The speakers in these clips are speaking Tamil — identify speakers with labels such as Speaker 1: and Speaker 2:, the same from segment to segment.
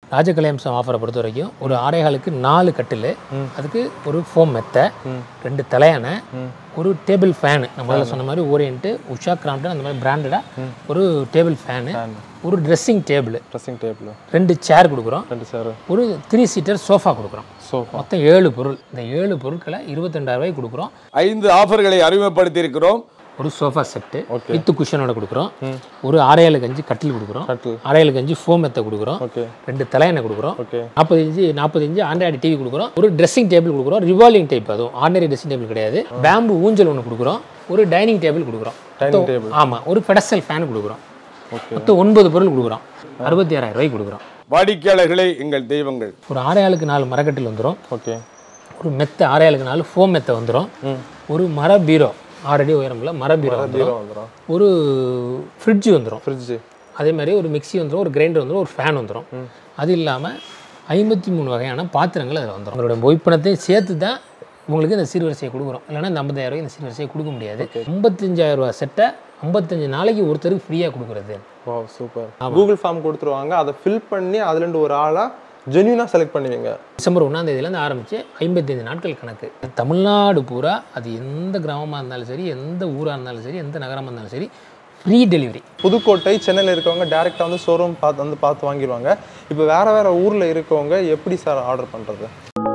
Speaker 1: ராஜகல்யாம்சம் ஆஃபரை பொறுத்த வரைக்கும் ஒரு ஆடைகளுக்கு நாலு கட்டில் அதுக்கு ஒரு ஃபோம் மெத்தை ரெண்டு தலையானை ஒரு டேபிள் ஃபேனு நம்ம முதல்ல சொன்ன மாதிரி ஓரியன்ட்டு உஷா கிராம்டன் அந்த மாதிரி பிராண்டடாக ஒரு டேபிள் ஃபேனு ஒரு ட்ரெஸ்ஸிங் டேபிள்
Speaker 2: ட்ரெஸ்ஸிங் டேபிள்
Speaker 1: ரெண்டு சேர் கொடுக்குறோம்
Speaker 2: ரெண்டு சார்
Speaker 1: ஒரு த்ரீ சீட்டர் சோஃபா கொடுக்குறோம்
Speaker 2: சோஃபா
Speaker 1: மொத்தம் ஏழு பொருள் இந்த ஏழு பொருட்களை இருபத்தெண்டாயிரம் ரூபாய்க்கு கொடுக்குறோம்
Speaker 3: ஐந்து ஆஃபர்களை அறிமுகப்படுத்தி இருக்கிறோம்
Speaker 1: ஒரு சோஃபா செட்டு வித்து குஷனோட கொடுக்குறோம் ஒரு ஆரையாளுக்கு அஞ்சு கட்டில் கொடுக்குறோம்
Speaker 2: கட்டில்
Speaker 1: ஆரையாளுக்கு அஞ்சு ஃபோம் மெத்தை கொடுக்குறோம்
Speaker 2: ஓகே
Speaker 1: ரெண்டு தலையணை கொடுக்குறோம்
Speaker 2: ஓகே
Speaker 1: நாற்பது இன்ச்சு நாற்பது இன்ச்சு ஆண்ட்ராய்டு டிவி கொடுக்குறோம் ஒரு ட்ரெஸ்ஸிங் டேபிள் கொடுக்குறோம் ரிவால்விங் டைப் அதுவும் ஆர்டினரி ட்ரெஸ்ஸிங் டேபிள் கிடையாது பேம்பு ஊஞ்சல் ஒன்று கொடுக்குறோம் ஒரு டைனிங் டேபிள் கொடுக்குறோம்
Speaker 2: டைனிங் டேபிள்
Speaker 1: ஆமாம் ஒரு பெடஸ்டல் ஃபேன் கொடுக்குறோம்
Speaker 2: ஓகே
Speaker 1: மொத்தம் ஒன்பது பொருள் கொடுக்குறோம் அறுபத்தி ஆறாயிரம் ரூபாய்க்கு கொடுக்குறோம்
Speaker 3: வாடிக்கையாளர்களே எங்கள் தெய்வங்கள்
Speaker 1: ஒரு ஆரையாளுக்கு நாலு மரக்கட்டில் வந்துடும்
Speaker 2: ஓகே
Speaker 1: ஒரு மெத்தை ஆரையாளுக்கு நாலு ஃபோம் மெத்தை வந்துடும் ஒரு மர பீரோ ஆறடி உயரம்ல மர பீரோ வந்துடும்
Speaker 2: பீரோ வந்துடும்
Speaker 1: ஒரு ஃப்ரிட்ஜ் வந்துடும்
Speaker 2: ஃப்ரிட்ஜு
Speaker 1: அதே மாதிரி ஒரு மிக்ஸி வந்துடும் ஒரு கிரைண்டர் வந்துடும் ஒரு ஃபேன் வந்துடும் அது இல்லாமல் ஐம்பத்தி மூணு வகையான பாத்திரங்கள் அதில் வந்துடும் உங்களோட மொய்ப்பணத்தையும் சேர்த்து தான் உங்களுக்கு இந்த சீர்வரிசையை கொடுக்குறோம் இல்லைன்னா இந்த ஐம்பதாயிரம் ரூபாய் இந்த சீர்வரிசையை கொடுக்க முடியாது ஐம்பத்தஞ்சாயிரம் ரூபா செட்டை ஐம்பத்தஞ்சு நாளைக்கு ஒருத்தருக்கு ஃப்ரீயாக கொடுக்குறது
Speaker 2: வா சூப்பர் கூகுள் ஃபார்ம் கொடுத்துருவாங்க அதை ஃபில் பண்ணி அதுலேருந்து ஒரு ஆளாக ஜென்யூனாக செலக்ட் பண்ணுவீங்க
Speaker 1: டிசம்பர் ஒன்றாம் தேதியிலேருந்து ஆரம்பித்து ஐம்பத்தஞ்சு நாட்கள் கணக்கு தமிழ்நாடு பூரா அது எந்த கிராமமாக இருந்தாலும் சரி எந்த ஊராக இருந்தாலும் சரி எந்த நகரமாக இருந்தாலும் சரி ஃப்ரீ டெலிவரி
Speaker 2: புதுக்கோட்டை சென்னையில் இருக்கவங்க டேரெக்டாக வந்து ஷோரூம் பார்த்து வந்து பார்த்து வாங்கிடுவாங்க இப்போ வேறு வேறு ஊரில் இருக்கவங்க எப்படி சார் ஆர்டர் பண்ணுறது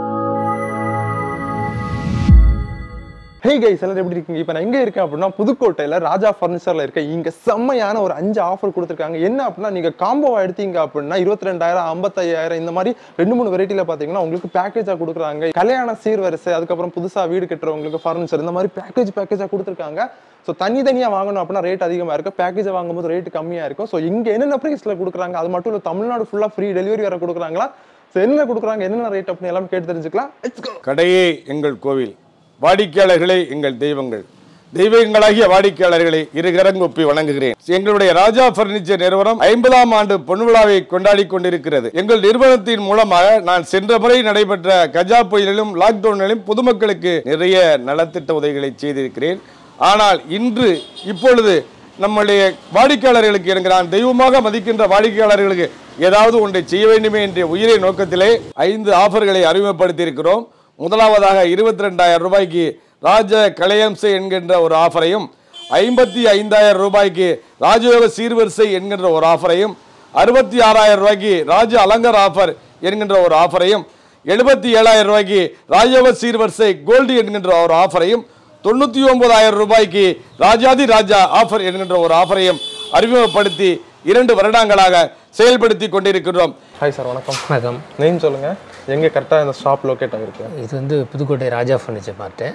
Speaker 2: ஹே கைஸ் எல்லாரும் எப்படி இருக்கீங்க இப்போ நான் எங்கே இருக்கேன் அப்படின்னா புதுக்கோட்டையில் ராஜா ஃபர்னிச்சரில் இருக்கேன் இங்கே செம்மையான ஒரு அஞ்சு ஆஃபர் கொடுத்துருக்காங்க என்ன அப்படின்னா நீங்கள் காம்போவா எடுத்தீங்க அப்படின்னா இருபத்தி ரெண்டாயிரம் ஐம்பத்தையாயிரம் இந்த மாதிரி ரெண்டு மூணு வெரைட்டியில் பார்த்தீங்கன்னா உங்களுக்கு பேக்கேஜாக கொடுக்குறாங்க கல்யாண சீர்வரிசை அதுக்கப்புறம் புதுசாக வீடு கட்டுறவங்களுக்கு ஃபர்னிச்சர் இந்த மாதிரி பேக்கேஜ் பேக்கேஜாக கொடுத்துருக்காங்க ஸோ தனித்தனியாக வாங்கணும் அப்படின்னா ரேட் அதிகமாக இருக்கும் பேக்கேஜை வாங்கும்போது ரேட் கம்மியாக இருக்கும் ஸோ இங்கே என்னென்ன ப்ரைஸில் கொடுக்குறாங்க அது மட்டும் இல்லை தமிழ்நாடு ஃபுல்லாக ஃப்ரீ டெலிவரி வர கொடுக்குறாங்களா ஸோ என்னென்ன கொடுக்குறாங்க என்னென்ன ரேட் அப்படின்னு எல்லாம் கேட்டு தெரிஞ்சுக்கலாம் Let's go.
Speaker 3: கடையே எங்கள் கோவில் வாடிக்கையாளர்களே எங்கள் தெய்வங்கள் தெய்வங்களாகிய வாடிக்கையாளர்களை இருகரங்கொப்பி வணங்குகிறேன் எங்களுடைய ராஜா பர்னிச்சர் நிறுவனம் ஐம்பதாம் ஆண்டு பொன்விழாவை கொண்டாடி கொண்டிருக்கிறது எங்கள் நிறுவனத்தின் மூலமாக நான் சென்ற முறை நடைபெற்ற கஜா புயலிலும் லாக்டவுனிலும் பொதுமக்களுக்கு நிறைய நலத்திட்ட உதவிகளை செய்திருக்கிறேன் ஆனால் இன்று இப்பொழுது நம்முடைய வாடிக்கையாளர்களுக்கு எனக்கு நான் தெய்வமாக மதிக்கின்ற வாடிக்கையாளர்களுக்கு ஏதாவது ஒன்றை செய்ய வேண்டுமே என்ற உயிரை நோக்கத்திலே ஐந்து ஆஃபர்களை அறிமுகப்படுத்தி இருக்கிறோம் முதலாவதாக இருபத்தி ரெண்டாயிரம் ரூபாய்க்கு ராஜ கலையம்சை என்கின்ற ஒரு ஆஃபரையும் ஐம்பத்தி ஐந்தாயிரம் ரூபாய்க்கு ராஜயோக சீர்வரிசை என்கின்ற ஒரு ஆஃபரையும் அறுபத்தி ஆறாயிரம் ரூபாய்க்கு ராஜ அலங்கார ஆஃபர் என்கின்ற ஒரு ஆஃபரையும் எழுபத்தி ஏழாயிரம் ரூபாய்க்கு ராஜயோக சீர்வரிசை கோல்டு என்கின்ற ஒரு ஆஃபரையும் தொண்ணூற்றி ஒன்பதாயிரம் ரூபாய்க்கு ராஜாதி ராஜா ஆஃபர் என்கின்ற ஒரு ஆஃபரையும் அறிமுகப்படுத்தி இரண்டு வருடங்களாக செயல்படுத்தி கொண்டிருக்கிறோம்
Speaker 2: ஹாய் சார் வணக்கம்
Speaker 1: வணக்கம்
Speaker 2: நேம் சொல்லுங்கள் எங்கே கரெக்டாக இந்த ஷாப் லொக்கேட் ஆகிருக்கு
Speaker 1: இது வந்து புதுக்கோட்டை ராஜா ஃபர்னிச்சர் மார்ட்டு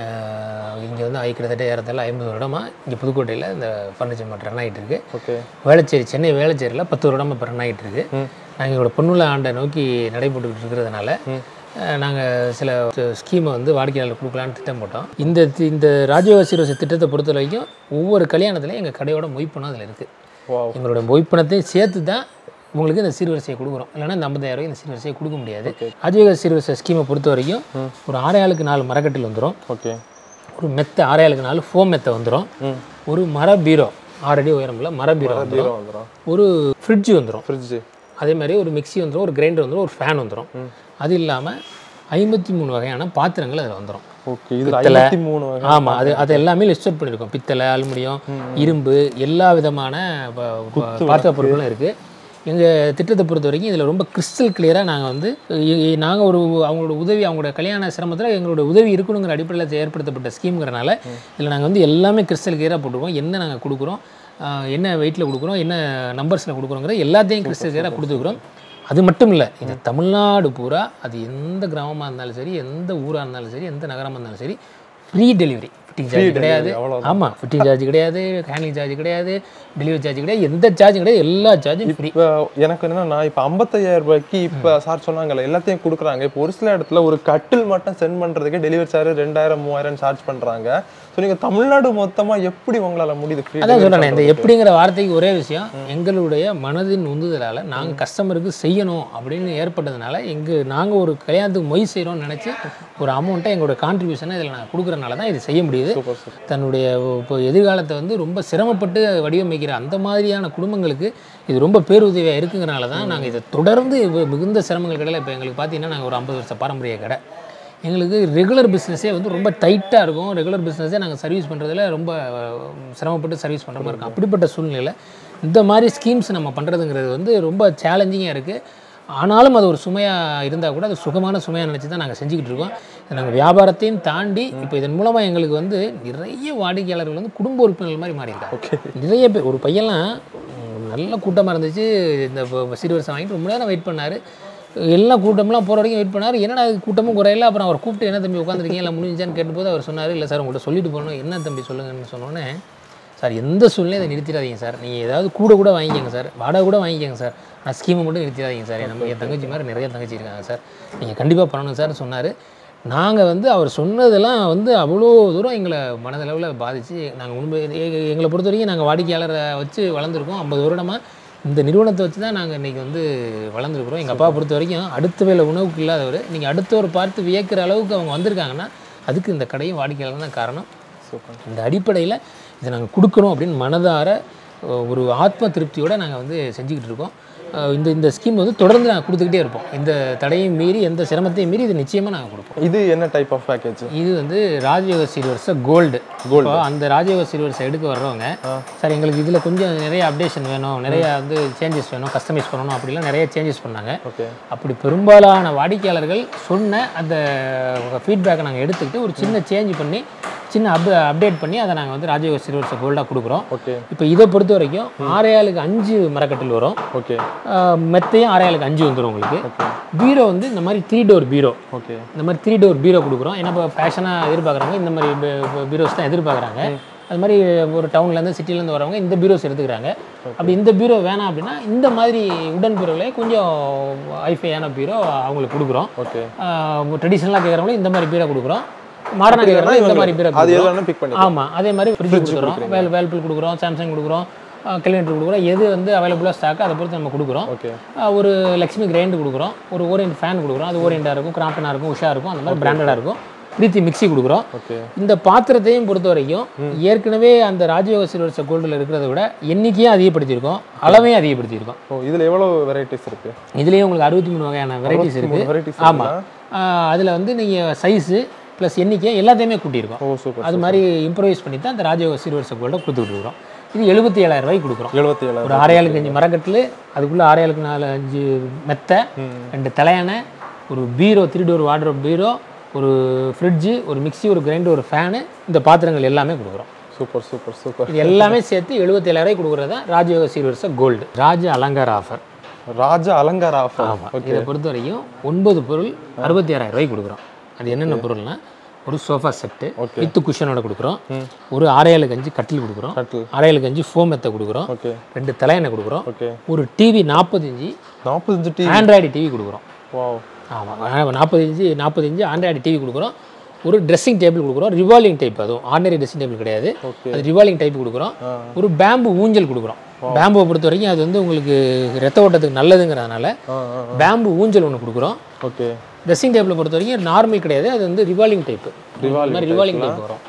Speaker 1: இங்கே வந்து ஐ கிட்டத்தட்ட ஏறத்தாழ ஐம்பது வருடமாக இங்கே புதுக்கோட்டையில் இந்த ஃபர்னிச்சர் மார்ட் ரன் ஆகிட்டு இருக்கு
Speaker 2: ஓகே
Speaker 1: வேளச்சேரி சென்னை வேளச்சேரியில் பத்து வருடமாக இப்போ ரன் ஆகிட்டு இருக்கு நாங்கள் எங்களோட பொண்ணுள்ள ஆண்டை நோக்கி நடைபெற்றுக்கிட்டு இருக்கிறதுனால நாங்கள் சில ஸ்கீமை வந்து வாடிக்கையாளர் கொடுக்கலான்னு திட்டம் போட்டோம் இந்த தி- இந்த ராஜயோசிரோசி திட்டத்தை பொறுத்த வரைக்கும் ஒவ்வொரு கல்யாணத்துலையும் எங்கள் கடையோட மொய்ப்பணம் அதில் இருக்குது
Speaker 2: Wow.
Speaker 1: எங்களோட மொய்ப்பணத்தையும் சேர்த்து தான் உங்களுக்கு இந்த சீர்வரிசையை கொடுக்குறோம் இல்லைன்னா இந்த ஐம்பதாயிரம் ரூபாய் இந்த சீர்வரிசையை கொடுக்க முடியாது ராஜயோக சீர்வரிசை ஸ்கீமை பொறுத்த வரைக்கும் ஒரு ஆறையாளுக்கு நாலு மரக்கட்டில் வந்துடும்
Speaker 2: ஓகே
Speaker 1: ஒரு மெத்தை ஆறையாளுக்கு நாலு ஃபோம் மெத்தை வந்துடும் ஒரு மர பீரோ ஆறடி உயரம்ல மர பீரோ வந்துடும்
Speaker 2: பீரோ வந்துடும்
Speaker 1: ஒரு ஃப்ரிட்ஜ் வந்துடும்
Speaker 2: ஃப்ரிட்ஜு
Speaker 1: அதே மாதிரி ஒரு மிக்ஸி வந்துடும் ஒரு கிரைண்டர் வந்துடும் ஒரு ஃபேன் வந்துடும் அது இல்லாமல் ஐம்பத்தி மூணு வகையான பாத்திரங்கள் அதில் வந்துடும்
Speaker 2: ஓகே இதில் ஐம்பத்தி மூணு வகை
Speaker 1: ஆமாம் அது அது எல்லாமே லிஸ்ட் அவுட் பண்ணியிருக்கோம் பித்தளை அலுமினியம் இரும்பு எல்லா விதமான ப- ப- பாத்திர பொருட்களும் இருக்குது எங்கள் திட்டத்தை பொறுத்த வரைக்கும் இதில் ரொம்ப கிறிஸ்டல் கிளியராக நாங்கள் வந்து நாங்கள் ஒரு அவங்களோட உதவி அவங்களோட கல்யாண சிரமத்தில் எங்களோட உதவி இருக்கணுங்கிற அடிப்படையில் ஏற்படுத்தப்பட்ட ஸ்கீம்ங்கிறனால இதில் நாங்கள் வந்து எல்லாமே கிறிஸ்டல் கிளியராக போட்டுருக்கோம் என்ன நாங்கள் கொடுக்குறோம் ஆஹ் என்ன வெயிட்டில் கொடுக்குறோம் என்ன நம்பர்ஸில் கொடுக்குறோங்கிற எல்லாத்தையும் கிறிஸ்டல் கிளியராக கொடுத்துருக்குறோம் அது மட்டும் இல்லை இது தமிழ்நாடு பூரா அது எந்த கிராமமாக இருந்தாலும் சரி எந்த ஊராக இருந்தாலும் சரி எந்த நகரமாக இருந்தாலும் சரி ஃப்ரீ டெலிவரி ஃபிட்டிங் சார்ஜ் கிடையாது ஆமாம் ஃபிட்டிங் சார்ஜ் கிடையாது ஹேண்ட்லிங் சார்ஜ் கிடையாது டெலிவரி சார்ஜ் கிடையாது எந்த சார்ஜும் கிடையாது எல்லா சார்ஜும் ஃப்ரீ
Speaker 2: இப்போ எனக்கு என்னன்னா இப்போ ஐம்பத்தையாயிரம் ரூபாய்க்கு இப்போ சார் சொன்னாங்கல்ல எல்லாத்தையும் கொடுக்குறாங்க இப்போ ஒரு சில இடத்துல ஒரு கட்டில் மட்டும் சென்ட் பண்ணுறதுக்கே டெலிவரி சார்ஜ் ரெண்டாயிரம் மூவாயிரம் சார்ஜ் பண்ணுறாங்க ஸோ நீங்கள் தமிழ்நாடு மொத்தமாக எப்படி உங்களால் முடியுது ஃப்ரீ
Speaker 1: அதான் சொல்கிறேன் இந்த எப்படிங்கிற வார்த்தைக்கு ஒரே விஷயம் எங்களுடைய மனதின் உந்துதலால் நாங்கள் கஸ்டமருக்கு செய்யணும் அப்படின்னு ஏற்பட்டதுனால எங்கள் நாங்கள் ஒரு கல்யாணத்துக்கு மொய் செய்கிறோம்னு நினச்சி ஒரு அமௌண்ட்டை எங்களோட கான்ட்ரிபியூஷனை இதில் நாங்கள் கொடுக்குறனால தான் இது செய்ய முடியுது புரியுது
Speaker 2: சூப்பர் சார்
Speaker 1: தன்னுடைய இப்போ எதிர்காலத்தை வந்து ரொம்ப சிரமப்பட்டு வடிவமைக்கிற அந்த மாதிரியான குடும்பங்களுக்கு இது ரொம்ப பேருதவியாக இருக்குங்கிறனால தான் நாங்கள் இதை தொடர்ந்து இவ- மிகுந்த சிரமங்கள் கடையில் இப்போ எங்களுக்கு பார்த்தீங்கன்னா நாங்கள் ஒரு ஐம்பது வருஷ பாரம்பரிய கடை எங்களுக்கு ரெகுலர் பிஸ்னஸே வந்து ரொம்ப டைட்டாக இருக்கும் ரெகுலர் பிஸ்னஸே நாங்கள் சர்வீஸ் பண்ணுறதுல ரொம்ப அஹ், சிரமப்பட்டு சர்வீஸ் பண்ணுற மாதிரி இருக்கும் அப்படிப்பட்ட சூழ்நிலையில் இந்த மாதிரி ஸ்கீம்ஸ் நம்ம பண்ணுறதுங்கிறது வந்து ரொம்ப சேலஞ்சிங்காக இருக்குது ஆனாலும் அது ஒரு சுமையாக இருந்தால் கூட அது சுகமான சுமையாக நினச்சி தான் நாங்கள் செஞ்சுக்கிட்டு இருக்கோம் இதை நாங்கள் வியாபாரத்தையும் தாண்டி இப்போ இதன் மூலமாக எங்களுக்கு வந்து நிறைய வாடிக்கையாளர்கள் வந்து குடும்ப உறுப்பினர்கள் மாதிரி மாறி இருக்காங்க நிறைய பேர் ஒரு பையன்லாம் உம், நல்ல கூட்டமாக இருந்துச்சு இந்த வ- சீர்வரிசை வாங்கிட்டு ரொம்ப நேரம் வெயிட் பண்ணார் எல்லாம் கூட்டம்லாம் போகிற வரைக்கும் வெயிட் பண்ணார் என்னடா இது கூட்டமும் குறையில அப்புறம் அவர் கூப்பிட்டு என்ன தம்பி உட்காந்துருக்கீங்க இல்லை முடிஞ்சான்னு கேட்டபோது அவர் சொன்னார் இல்லை சார் உங்கள்கிட்ட சொல்லிட்டு போகணும் என்ன தம்பி சொல்லுங்கன்னு சொன்னோன்னே சார் எந்த சூழ்நிலையும் இதை நிறுத்திடாதீங்க சார் நீங்கள் ஏதாவது கூட கூட வாங்கிக்கோங்க சார் வாடகை கூட வாங்கிக்கோங்க சார் நான் ஸ்கீமை மட்டும் நிறுத்திடாதீங்க சார் நம்ம என் தங்கச்சி மாதிரி நிறைய தங்கச்சி இருக்காங்க சார் நீங்கள் கண்டிப்பாக பண்ணணும் சார்னு சொன்னார் நாங்கள் வந்து அவர் சொன்னதெல்லாம் வந்து அவ்வளோ தூரம் எங்களை மனதளவில் பாதித்து நாங்கள் உண்மை எ- எங்களை பொறுத்த வரைக்கும் நாங்கள் வாடிக்கையாளரை வச்சு வளர்ந்துருக்கோம் ஐம்பது வருடமாக இந்த நிறுவனத்தை வச்சு தான் நாங்கள் இன்றைக்கி வந்து வளர்ந்துருக்குறோம் எங்கள் அப்பாவை பொறுத்த வரைக்கும் அடுத்த வேலை உணவுக்கு இல்லாதவர் நீங்கள் அடுத்தவர் பார்த்து வியக்கிற அளவுக்கு அவங்க வந்திருக்காங்கன்னா அதுக்கு இந்த கடையும் வாடிக்கையாளர் தான் காரணம்
Speaker 2: சூப்பர்
Speaker 1: இந்த அடிப்படையில் இதை நாங்கள் கொடுக்குறோம் அப்படின்னு மனதார அஹ், ஒரு ஆத்ம திருப்தியோட நாங்கள் வந்து செஞ்சுக்கிட்டு இருக்கோம் அஹ், இந்த இந்த ஸ்கீம் வந்து தொடர்ந்து நாங்கள் கொடுத்துக்கிட்டே இருப்போம் இந்த தடையும் மீறி எந்த சிரமத்தையும் மீறி இது நிச்சயமாக நாங்கள் கொடுப்போம்
Speaker 2: இது என்ன டைப் ஆஃப் பேக்கேஜ்
Speaker 1: இது வந்து ராஜயோக சீர்வரிசை கோல்டு இப்போ அந்த ராஜயோக சீர்வரிசை எடுக்க வர்றவங்க சார் எங்களுக்கு இதில் கொஞ்சம் நிறைய அப்டேஷன் வேணும் நிறைய வந்து சேஞ்சஸ் வேணும் கஸ்டமைஸ் பண்ணணும் அப்படிலாம் நிறைய சேஞ்சஸ் பண்ணாங்க
Speaker 2: ஓகே
Speaker 1: அப்படி பெரும்பாலான வாடிக்கையாளர்கள் சொன்ன அந்த ஃபீட்பேக்கை நாங்கள் எடுத்துக்கிட்டு ஒரு சின்ன சேஞ்ச் பண்ணி சின்ன அப் அப்டேட் பண்ணி அதை நாங்கள் வந்து ராஜயோக சிறுவர்ஸை கோல்டாக கொடுக்குறோம்
Speaker 2: ஓகே
Speaker 1: இப்போ இதை பொறுத்த வரைக்கும் ஆறையாளுக்கு அஞ்சு மரக்கட்டில் வரும்
Speaker 2: ஓகே
Speaker 1: ஆஹ் மெத்தையும் ஆறையாளுக்கு அஞ்சு வந்துடும் உங்களுக்கு பீரோ வந்து இந்த மாதிரி த்ரீ டோர் பீரோ
Speaker 2: ஓகே
Speaker 1: இந்த மாதிரி த்ரீ டோர் பீரோ கொடுக்குறோம் ஏன்னா இப்போ ஃபேஷனாக எதிர்பார்க்குறவங்க இந்த மாதிரி பீரோஸ் தான் எதிர்பார்க்குறாங்க அது மாதிரி ஒரு டவுன்லேருந்து சிட்டிலேருந்து வரவங்க இந்த பீரோஸ் எடுத்துக்கிறாங்க அப்படி இந்த பீரோ வேணாம் அப்படின்னா இந்த மாதிரி உடன் பீரோவிலே கொஞ்சம் ஐஃபையான பீரோ அவங்களுக்கு கொடுக்குறோம்
Speaker 2: ஓகே
Speaker 1: ட்ரெடிஷ்னலாக கேட்குறவங்களும் இந்த மாதிரி பீரோ கொடுக்குறோம் மாடர்னாக கேட்குறவங்க இந்த மாதிரி பீரோ
Speaker 2: அது
Speaker 1: கொடுக்குறோம்
Speaker 2: எதுவும் பிக் பண்ணி
Speaker 1: ஆமாம் அதே மாதிரி ஃப்ரிட்ஜ் கொடுக்குறோம் வேல் வேல்பிள் கொடுக்குறோம் சாம்சங் கொடுக்குறோம் கெலினேட்டர் கொடுக்குறோம் எது வந்து அவைலபிளாக ஸ்டாக்கோ அதை பொறுத்து நம்ம கொடுக்குறோம்
Speaker 2: ஓகே
Speaker 1: ஆஹ் ஒரு லக்ஷ்மி கிரைண்ட் கொடுக்குறோம் ஒரு ஓரியன்ட் ஃபேன் கொடுக்குறோம் அது ஓரியண்டாக இருக்கும் கிராம்டனாக இருக்கும் உஷா இருக்கும் அந்த மாதிரி பிராண்டடாக இருக்கும் பிரீத்தி மிக்ஸி கொடுக்குறோம்
Speaker 2: ஓகே
Speaker 1: இந்த பாத்திரத்தையும் பொறுத்த வரைக்கும் ஏற்கனவே அந்த ராஜயோக சிறுவர்ச கோல்டில் இருக்கிறத விட எண்ணிக்கையும் அதிகப்படுத்தியிருக்கோம் அளவையும் அதிகப்படுத்தியிருக்கோம்
Speaker 2: ஓ இதுல எவ்வளவு வெரைட்டிஸ் இருக்கு
Speaker 1: இதுலேயும் உங்களுக்கு அறுபத்தி மூணு வகையான வெரைட்டிஸ் இருக்குது
Speaker 2: வெரைட்டிஸ்
Speaker 1: ஆமாம் அதில் வந்து நீங்கள் சைஸு ப்ளஸ் எண்ணிக்கை எல்லாத்தையுமே கூட்டியிருக்கோம்
Speaker 2: ஓ சூப்பர்
Speaker 1: அது மாதிரி இம்ப்ரவைஸ் பண்ணி தான் அந்த ராஜயோக சிறுவர்ச கோல்டை கொடுத்துட்டு இருக்கிறோம் இது எழுபத்தி ஏழாயிரம் ரூபாய்க்கு கொடுக்குறோம்
Speaker 2: எழுபத்தி ஏழாயிரம்
Speaker 1: ஒரு ஆறையாளுக்கு அஞ்சு மரக்கட்டில் அதுக்குள்ளே ஆறையாளுக்கு நாலு அஞ்சு மெத்தை ரெண்டு தலையணை ஒரு பீரோ த்ரீ டோர் வார்ட்ரோப் பீரோ ஒரு ஃப்ரிட்ஜு ஒரு மிக்ஸி ஒரு கிரைண்டர் ஒரு ஃபேனு இந்த பாத்திரங்கள் எல்லாமே கொடுக்குறோம்
Speaker 2: சூப்பர் சூப்பர் சூப்பர்
Speaker 1: இது எல்லாமே சேர்த்து எழுபத்தேழாயிரம் கொடுக்குறது தான் ராஜயோக சீர்வரிசை கோல்டு ராஜ அலங்கார ஆஃபர்
Speaker 2: ராஜ அலங்கார ஆஃபர்
Speaker 1: ஆமாம் இதை பொறுத்த வரைக்கும் ஒன்பது பொருள் அறுபத்தி ஆறாயிரம் ரூபாய்க்கு கொடுக்குறோம் அது என்னென்ன பொருள்னா ஒரு சோஃபா செட்டு வித்து குஷனோட கொடுக்குறோம் ஒரு ஆறையாளுக்கு அஞ்சு கட்டில் கொடுக்குறோம்
Speaker 2: கட்டில்
Speaker 1: ஆறையாளுக்கு அஞ்சு ஃபோம் மெத்தை கொடுக்குறோம்
Speaker 2: ஓகே
Speaker 1: ரெண்டு தலையணை கொடுக்குறோம்
Speaker 2: ஓகே
Speaker 1: ஒரு டிவி நாற்பது இன்ச்சு
Speaker 2: நாற்பத்தஞ்சு டி
Speaker 1: ஆண்ட்ராய்டு டிவி கொடுக்குறோம்
Speaker 2: வாவ்
Speaker 1: ஆமாம் நாற்பது இன்ச்சு நாற்பது இன்ச்சு ஆண்ட்ராய்டு டிவி கொடுக்குறோம் ஒரு ட்ரெஸ்ஸிங் டேபிள் கொடுக்குறோம் ரிவால்விங் டைப் அதுவும் ஆர்டினரி ட்ரெஸ்ஸிங் டேபிள் கிடையாது
Speaker 2: ஓகே
Speaker 1: அது ரிவால்விங் டைப் கொடுக்குறோம் ஒரு பேம்பு ஊஞ்சல் கொடுக்குறோம் பேம்புவை பொறுத்த வரைக்கும் அது வந்து உங்களுக்கு ரத்த ஓட்டத்துக்கு நல்லதுங்கிறதுனால
Speaker 2: ஆ ஆ
Speaker 1: பேம்பு ஊஞ்சல் ஒன்று கொடுக்குறோம்
Speaker 2: ஓகே
Speaker 1: ட்ரெஸ்ஸிங் டேபிளை பொறுத்த வரைக்கும் நார்மல் கிடையாது அது வந்து ரிவால்விங் டைப்பு
Speaker 2: Revolving
Speaker 1: மாதிரி ரிவால்விங் டைப் வரும்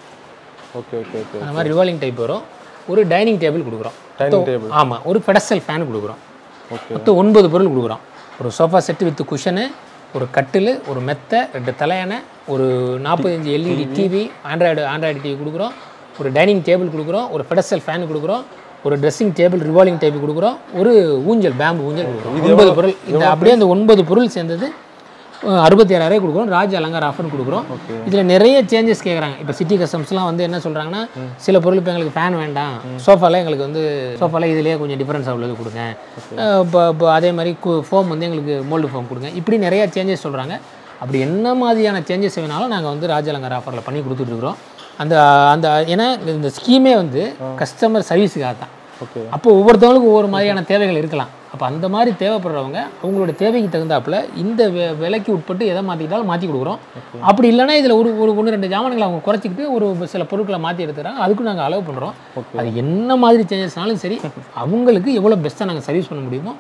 Speaker 2: ஓகே ஓகே ஓகே
Speaker 1: அந்த மாதிரி ரிவால்விங் டைப் வரும் ஒரு டைனிங் டேபிள் கொடுக்குறோம்
Speaker 2: டைனிங் டேபிள்
Speaker 1: ஆமாம் ஒரு பெடஸ்டல் ஃபேன் கொடுக்குறோம்
Speaker 2: ஓகே
Speaker 1: மொத்தம் ஒன்பது பொருள் கொடுக்குறோம் ஒரு சோஃபா செட்டு வித் குஷனு ஒரு கட்டில் ஒரு மெத்தை ரெண்டு தலையணை ஒரு நாற்பத்தஞ்சு LED TV Android Android TV கொடுக்குறோம் ஒரு டைனிங் டேபிள் கொடுக்குறோம் ஒரு பெடஸ்டல் ஃபேன் கொடுக்குறோம் ஒரு ட்ரெஸ்ஸிங் டேபிள் ரிவால்விங் டைப் கொடுக்குறோம் ஒரு ஊஞ்சல் பேம்பு ஊஞ்சல் கொடுக்குறோம் ஒன்பது பொருள் இந்த அப்படியே அந்த ஒன்பது பொருள் சேர்ந்தது அறுபத்தி ஏழாயிரம் கொடுக்குறோம் ராஜ் அலங்கார ஆஃபர்னு கொடுக்குறோம் இதில் நிறைய சேஞ்சஸ் கேட்குறாங்க இப்போ சிட்டி கஸ்டம்ஸ்லாம் வந்து என்ன சொல்கிறாங்கன்னா சில பொருள் இப்போ எங்களுக்கு ஃபேன் வேண்டாம் சோஃபால எங்களுக்கு வந்து சோஃபால இதுலேயே கொஞ்சம் டிஃப்ரென்ஸ் உள்ளது கொடுங்க அஹ் இப்போ இப்போ அதே மாதிரி ஃபோம் வந்து எங்களுக்கு மோல்டு ஃபோம் கொடுங்க இப்படி நிறைய சேஞ்சஸ் சொல்கிறாங்க அப்படி என்ன மாதிரியான சேஞ்சஸ் வேணாலும் நாங்கள் வந்து ராஜ அலங்கார ஆஃபரில் பண்ணி கொடுத்துட்ருக்குறோம் அந்த அந்த ஏன்னா இந்த ஸ்கீமே வந்து கஸ்டமர் சர்வீஸுக்காக தான்
Speaker 2: ஓகே
Speaker 1: அப்போ ஒவ்வொருத்தவங்களுக்கும் ஒவ்வொரு மாதிரியான தேவைகள் இருக்கலாம் அப்போ அந்த மாதிரி தேவைப்படுறவங்க அவங்களோட தேவைக்கு தகுந்தாப்புல இந்த வெ- விலைக்கு உட்பட்டு எதை மாற்றிக்கிட்டாலும் மாற்றி கொடுக்குறோம் அப்படி இல்லைன்னா இதில் ஒரு ஒரு ஒன்று ரெண்டு ஜாமான்களை அவங்க குறைச்சிக்கிட்டு ஒரு சில பொருட்களை மாற்றி எடுத்துக்கிறாங்க அதுக்கும் நாங்கள் அலோவ் பண்ணுறோம் அது என்ன மாதிரி சேஞ்சஸ்னாலும் சரி அவங்களுக்கு எவ்வளோ பெஸ்ட்டாக நாங்கள் சர்வீஸ் பண்ண முடியுமோ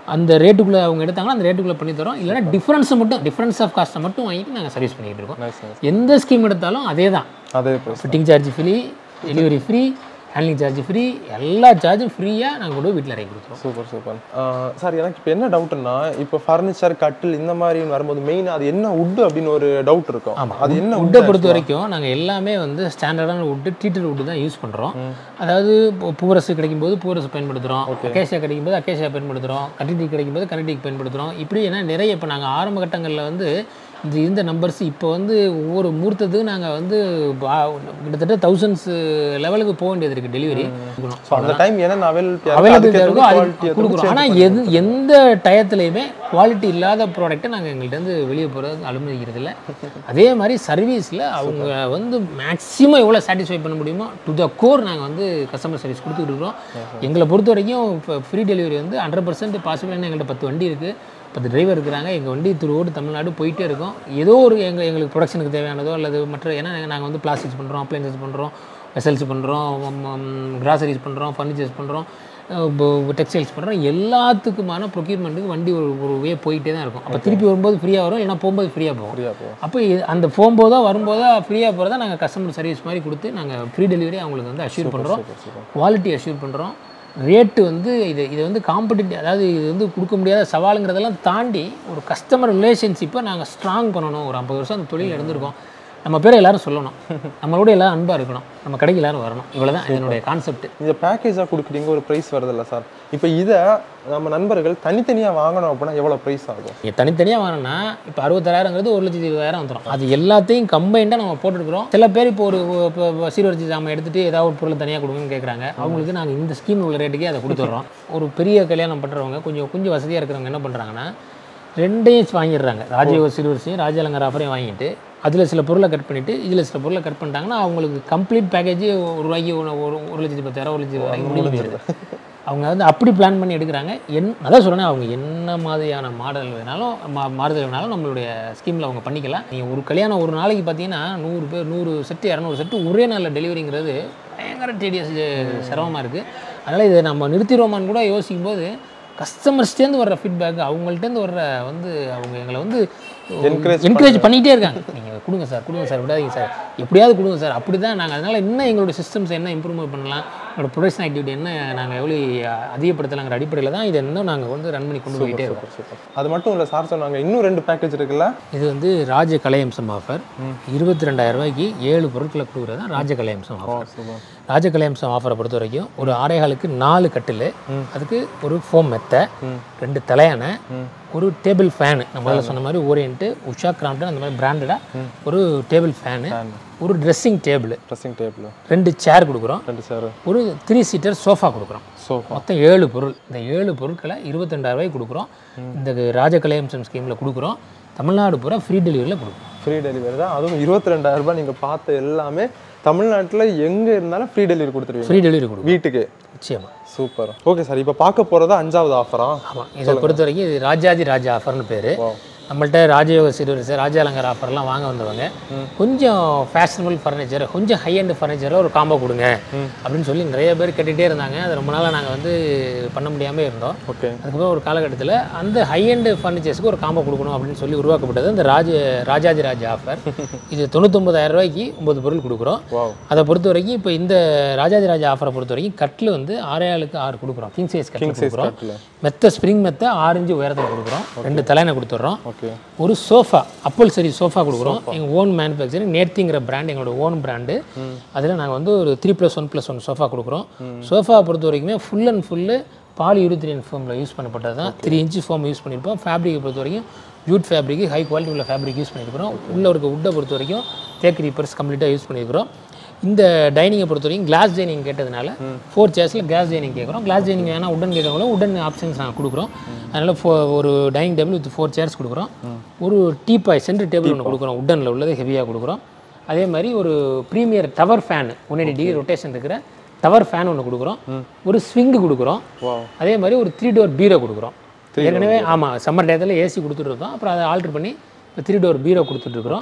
Speaker 1: அந்த ரேட்டுக்குள்ளே அவங்க எடுத்தாங்கன்னா அந்த ரேட்டுக்குள்ளே பண்ணி தரோம் இல்லைன்னா டிஃப்ரென்ஸை மட்டும் டிஃப்ரென்ஸ் ஆஃப் காஸ்ட்டை மட்டும் வாங்கிட்டு நாங்கள் சர்வீஸ் பண்ணிக்கிட்டு இருக்கோம்
Speaker 2: நைஸ் நைஸ்
Speaker 1: எந்த ஸ்கீம் எடுத்தாலும் அதே தான்
Speaker 2: அதே price
Speaker 1: fitting charge free delivery free handling charge free எல்லா சார்ஜும் ஃப்ரீயாக நாங்கள் கொண்டு போய் வீட்டில் இறக்கி கொடுத்துருவோம்
Speaker 2: சூப்பர் சூப்பர் சார் எனக்கு இப்போ என்ன டவுட்னா இப்போ ஃபர்னிச்சர் கட்டில் இந்த மாதிரி வரும்போது மெயினாக அது என்ன உட் அப்படின்னு ஒரு டவுட் இருக்கும்
Speaker 1: ஆமாம்
Speaker 2: அது என்ன
Speaker 1: உட்டை பொறுத்த வரைக்கும் நாங்கள் எல்லாமே வந்து ஸ்டாண்டர்டான உட்டு ட்ரீட்டட் உட்டு தான் யூஸ் பண்ணுறோம் அதாவது இப்போ பூரஸ் கிடைக்கும் போது பூரஸ் பயன்படுத்துகிறோம் அக்கேஷியா கிடைக்கும் போது அக்கேஷியா பயன்படுத்துகிறோம் கண்டிடிக் கிடைக்கும் போது கண்டிடிக் பயன்படுத்துகிறோம் இப்படி ஏன்னா நிறைய இப்போ நாங்கள் ஆரம்ப கட்டங்களில் வந்து இந்த இருந்த நம்பர்ஸ் இப்போ வந்து ஒவ்வொரு மூர்த்தத்துக்கும் நாங்கள் வந்து பா- கிட்டத்தட்ட தௌசண்ட்ஸ் லெவலுக்கு போக வேண்டியது இருக்குது டெலிவரி
Speaker 2: ஸோ அந்த டைம் என்னென்ன அவைலபிலிட்டி
Speaker 1: அவைலபிலிட்டி இருக்கோ அது கொடுக்குறோம் ஆனால் எது எந்த டயத்துலையுமே குவாலிட்டி இல்லாத ப்ராடக்ட்டை நாங்கள் எங்கள்கிட்ட வெளியே போகிறது அனுமதிக்கிறது இல்லை அதே மாதிரி சர்வீஸில் அவங்க வந்து மேக்ஸிமம் எவ்வளோ சாட்டிஸ்ஃபை பண்ண முடியுமோ டு த கோர் நாங்கள் வந்து கஸ்டமர் சர்வீஸ் கொடுத்துட்டு இருக்கிறோம் எங்களை பொறுத்த வரைக்கும் இப்போ ஃப்ரீ டெலிவரி வந்து ஹண்ட்ரட் பர்சன்ட் பாசிபிள் எங்கள்கிட்ட பத்து வண்டி இருக்குது பத்து டிரைவர் இருக்கிறாங்க எங்கள் வண்டி திருவோடு தமிழ்நாடு போயிட்டே இருக்கோம் ஏதோ ஒரு எங்கள் எங்களுக்கு ப்ரொடக்ஷனுக்கு தேவையானதோ அல்லது மற்ற ஏன்னா நாங்கள் வந்து பிளாஸ்டிக்ஸ் பண்ணுறோம் அப்ளைன்சஸ் பண்ணுறோம் வெசல்ஸ் பண்ணுறோம் கிராசரிஸ் பண்ணுறோம் ஃபர்னிச்சர்ஸ் பண்ணுறோம் டெக்ஸ்டைல்ஸ் பண்ணுறோம் எல்லாத்துக்குமான ப்ரொக்யூர்மெண்ட்டுக்கு வண்டி ஒரு ஒரு வே போயிட்டே தான் இருக்கும் அப்போ திருப்பி வரும்போது ஃப்ரீயாக வரும் இல்லைனா போகும்போது ஃப்ரீயாக போகும்
Speaker 2: ஃப்ரீயாக போகும்
Speaker 1: அப்போ இது- அந்த போகும்போதோ வரும்போதோ ஃப்ரீயாக போகிறதா நாங்கள் கஸ்டமர் சர்வீஸ் மாதிரி கொடுத்து நாங்கள் ஃப்ரீ டெலிவரி அவங்களுக்கு வந்து அஷ்யூர் பண்ணுறோம் குவாலிட்டி அஷ்யூர் பண்ணுறோம் ரேட்டு வந்து இது இது வந்து காம்படிட்டிவ் அதாவது இது வந்து கொடுக்க முடியாத சவாலுங்கிறதெல்லாம் தாண்டி ஒரு கஸ்டமர் ரிலேஷன்ஷிப்பை நாங்கள் ஸ்ட்ராங் பண்ணணும் ஒரு ஐம்பது வருஷம் அந்த தொழில் இருந்திருக்கோம் நம்ம பேரை எல்லாரும் சொல்லணும் நம்மளோட எல்லாரும் அன்பாக இருக்கணும் நம்ம கடைக்கு எல்லாரும் வரணும் இவ்வளோதான் என்னுடைய கான்செப்ட்
Speaker 2: இந்த பேக்கேஜாக கொடுக்குறீங்க ஒரு ப்ரைஸ் வருதுல்ல சார் இப்போ இதை நம்ம நண்பர்கள் தனித்தனியாக வாங்கணும் அப்படின்னா எவ்வளோ ப்ரைஸ் ஆகும்
Speaker 1: நீங்கள் தனித்தனியாக வாங்கினா இப்போ அறுபத்தாயிரங்கிறது ஒரு லட்சத்தி இருபதாயிரம் வந்துடும் அது எல்லாத்தையும் கம்பைண்டாக நம்ம போட்டுருக்குறோம் சில பேர் இப்போ ஒரு இப்போ சீர்வரிச்சி சாமான் எடுத்துகிட்டு ஏதாவது ஒரு பொருள் தனியாக கொடுங்கன்னு கேட்குறாங்க அவங்களுக்கு நாங்கள் இந்த ஸ்கீம் உள்ள ரேட்டுக்கே அதை கொடுத்துட்றோம் ஒரு பெரிய கல்யாணம் பண்ணுறவங்க கொஞ்சம் கொஞ்சம் வசதியாக இருக்கிறவங்க என்ன பண்ணுறாங்கன்னா ரெண்டையும் வாங்கிடுறாங்க ராஜயோக சிறுவரிசையும் ராஜாலங்கர் ஆஃபரையும் வாங்கிட்டு அதில் சில பொருளை கட் பண்ணிவிட்டு இதில் சில பொருளை கட் பண்ணிட்டாங்கன்னா அவங்களுக்கு கம்ப்ளீட் பேக்கேஜ் ஒரு ரூபாய்க்கு ஒரு ஒரு ஒரு லட்சத்தி பத்தாயிரம் ஒரு லட்சத்தி வரைக்கும் முடிஞ்சு போயிடுது அவங்க வந்து அப்படி பிளான் பண்ணி எடுக்கிறாங்க என் அதான் சொல்கிறேன் அவங்க என்ன மாதிரியான மாடல் வேணாலும் மா மாறுதல் வேணாலும் நம்மளுடைய ஸ்கீமில் அவங்க பண்ணிக்கலாம் நீங்கள் ஒரு கல்யாணம் ஒரு நாளைக்கு பார்த்தீங்கன்னா நூறு பேர் நூறு செட்டு இரநூறு செட்டு ஒரே நாளில் டெலிவரிங்கிறது பயங்கர டேடியஸ் சிரமமாக இருக்குது அதனால் இதை நம்ம நிறுத்திடுவோமான்னு கூட யோசிக்கும் போது கஸ்டமர்ஸ்டேருந்து வர்ற ஃபீட்பேக் அவங்கள்ட்டேருந்து வர்ற வந்து அவங்க எங்களை வந்து
Speaker 2: Encourage
Speaker 1: என்கரேஜ் பண்ணிகிட்டே இருக்காங்க நீங்கள் கொடுங்க சார் கொடுங்க சார் விடாதீங்க சார் எப்படியாவது கொடுங்க சார் அப்படி தான் நாங்கள் அதனால் இன்னும் எங்களோட சிஸ்டம்ஸ் என்ன இம்ப்ரூவ்மெண்ட் பண்ணலாம் எங்களோட ப்ரொடக்ஷன் ஆக்டிவிட்டி என்ன நாங்கள் எவ்வளோ அதிகப்படுத்தலாங்கிற அடிப்படையில் தான் இதை இன்னும் நாங்கள் வந்து ரன் பண்ணி கொண்டு போயிட்டே இருக்கோம்
Speaker 2: சூப்பர் அது மட்டும் இல்லை சார் சொன்னாங்க இன்னும் ரெண்டு பேக்கேஜ் இருக்குல்ல
Speaker 1: இது வந்து ராஜ கலையம்சம் ஆஃபர் இருபத்தி ரெண்டாயிரம் ரூபாய்க்கு ஏழு பொருட்களை கொடுக்குறது தான் ராஜ கலையம்சம் ஆஃபர்
Speaker 2: சூப்பர்
Speaker 1: ராஜ கலையம்சம் ஆஃபரை பொறுத்த வரைக்கும் ஒரு ஆடைகாலுக்கு நாலு கட்டில் அதுக்கு ஒரு ஃபோம் மெத்தை ரெண்டு தலையானை ஒரு டேபிள் ஃபேனு நம்ம முதல்ல சொன்ன மாதிரி ஓரியன்ட்டு உஷா கிராம்டன் அந்த மாதிரி பிராண்டடாக ஒரு டேபிள் ஃபேனு ஒரு ட்ரெஸ்ஸிங் டேபிள்
Speaker 2: ட்ரெஸ்ஸிங் டேபிள்
Speaker 1: ரெண்டு சேர் கொடுக்குறோம்
Speaker 2: ரெண்டு சார்
Speaker 1: ஒரு த்ரீ சீட்டர் சோஃபா கொடுக்குறோம்
Speaker 2: சோஃபா
Speaker 1: மொத்தம் ஏழு பொருள் இந்த ஏழு பொருட்களை இருபத்தெண்டாயிரம் ரூபாய்க்கு கொடுக்குறோம் இந்த ராஜகலையம்சம் ஸ்கீமில் கொடுக்குறோம் தமிழ்நாடு பூரா ஃப்ரீ டெலிவரியில் கொடுக்குறோம்
Speaker 2: ஃப்ரீ டெலிவரி தான் அதுவும் இருபத்தி ரெண்டாயிரம் ரூபாய் நீங்கள் பார்த்த எல்லாமே தமிழ்நாட்டில் எங்கே இருந்தாலும் ஃப்ரீ டெலிவரி கொடுத்துருவீங்க
Speaker 1: ஃப்ரீ டெலிவரி கொடுக்குறோம்
Speaker 2: வீட்டுக்கு
Speaker 1: நிச்சயமாக
Speaker 2: சூப்பர் ஓகே சார் இப்போ பார்க்க போகிறது அஞ்சாவது ஆஃபரா
Speaker 1: ஆமாம் இதை பொறுத்த வரைக்கும் இது ராஜாதி ராஜா ஆஃபர்னு பேர்
Speaker 2: Wow.
Speaker 1: நம்மள்ட்ட ராஜயோக சிறுவரிசை ராஜாலங்கர் ஆஃபர்லாம் வாங்க வந்தவங்க கொஞ்சம் ஃபேஷனபிள் ஃபர்னிச்சர் கொஞ்சம் ஹை அண்ட் ஃபர்னிச்சரில் ஒரு காம்போ கொடுங்க அப்படின்னு சொல்லி நிறைய பேர் கேட்டுகிட்டே இருந்தாங்க அது ரொம்ப நாளாக நாங்கள் வந்து பண்ண முடியாமல் இருந்தோம்
Speaker 2: ஓகே
Speaker 1: அதுக்கப்புறம் ஒரு காலகட்டத்தில் அந்த ஹை அண்ட் ஃபர்னிச்சர்ஸ்க்கு ஒரு காம்போ கொடுக்கணும் அப்படின்னு சொல்லி உருவாக்கப்பட்டது இந்த ராஜ ராஜாதி ராஜா ஆஃபர் இது தொண்ணூத்தொம்பதாயிரம் ரூபாய்க்கு ஒம்பது பொருள் கொடுக்குறோம்
Speaker 2: வாவ்
Speaker 1: அதை பொறுத்த வரைக்கும் இப்போ இந்த ராஜாதி ராஜா ஆஃபரை பொறுத்த வரைக்கும் கட்டில் வந்து ஆறே ஆளுக்கு ஆறு கொடுக்குறோம் கிங் சைஸ் கட்டில் கொடுக்குறோம்
Speaker 2: கட்டில்
Speaker 1: மெத்த ஸ்ப்ரிங் மெத்த ஆரஞ்சு உயரத்தில் கொடுக்குறோம் ரெண்டு தலையணை கொடுத்துட்றோம்
Speaker 2: ஓகே
Speaker 1: ஒரு சோஃபா அப்பல் சரி சோஃபா கொடுக்குறோம் எங்கள் ஓன் மேனுஃபேக்சரிங் நேர்த்திங்கிற பிராண்ட் எங்களோட ஓன் பிராண்டு அதில் நாங்கள் வந்து ஒரு three plus one plus one sofa கொடுக்குறோம் சோஃபா பொறுத்த வரைக்குமே full and full polyurethane ஃபோமில் யூஸ் பண்ணப்பட்டது தான் த்ரீ இன்ச்சு ஃபோம் யூஸ் பண்ணியிருப்போம் ஃபேப்ரிக்கை பொறுத்த வரைக்கும் ஜூட் ஃபேப்ரிக் ஹை குவாலிட்டி உள்ள ஃபேப்ரிக் யூஸ் பண்ணியிருக்கிறோம் உள்ள இருக்க உட்டை பொறுத்த வரைக்கும் தேக் ரீப்பர்ஸ் கம்ப்ளீட்டாக யூஸ் பண்ணியிருக்கிறோம் இந்த டைனிங்கை பொறுத்த வரைக்கும் கிளாஸ் டைனிங் கேட்டதுனால ஃபோர் சேர்ஸில் கிளாஸ் டைனிங் கேட்குறோம் கிளாஸ் டைனிங் வேணால் உடன் கேட்குறவங்களும் உடன் ஆப்ஷன்ஸ் நாங்கள் கொடுக்குறோம் அதனால் ஃபோ ஒரு dining table with four chairs கொடுக்குறோம் ஒரு டீபாய் சென்டர் டேபிள் ஒன்று கொடுக்குறோம் உடனில் உள்ளது ஹெவியாக கொடுக்குறோம் அதே மாதிரி ஒரு premier tower fan one eighty degree rotation இருக்கிற டவர் ஃபேன் ஒன்று கொடுக்குறோம் ஒரு ஸ்விங்கு கொடுக்குறோம்
Speaker 2: வாவ்
Speaker 1: அதே மாதிரி ஒரு த்ரீ டோர் பீரோ கொடுக்குறோம் ஏற்கனவே ஆமாம் சம்மர் டயத்தில் ஏசி கொடுத்துட்டு இருக்கோம் அப்புறம் அதை ஆல்ட்ரு பண்ணி த்ரீ டோர் பீரோ கொடுத்துட்ருக்குறோம்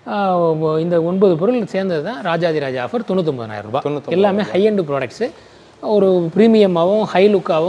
Speaker 1: இந்த ஒன்பது பொருள் சேர்ந்தது தான் ராஜாதி ராஜா ஆஃபர் தொண்ணூத்தொம்பதாயிரம் ரூபாய் எல்லாமே ஹை அண்ட் ப்ராடக்ட்ஸு ஒரு ப்ரீமியமாகவும் ஹை லுக்காகவும்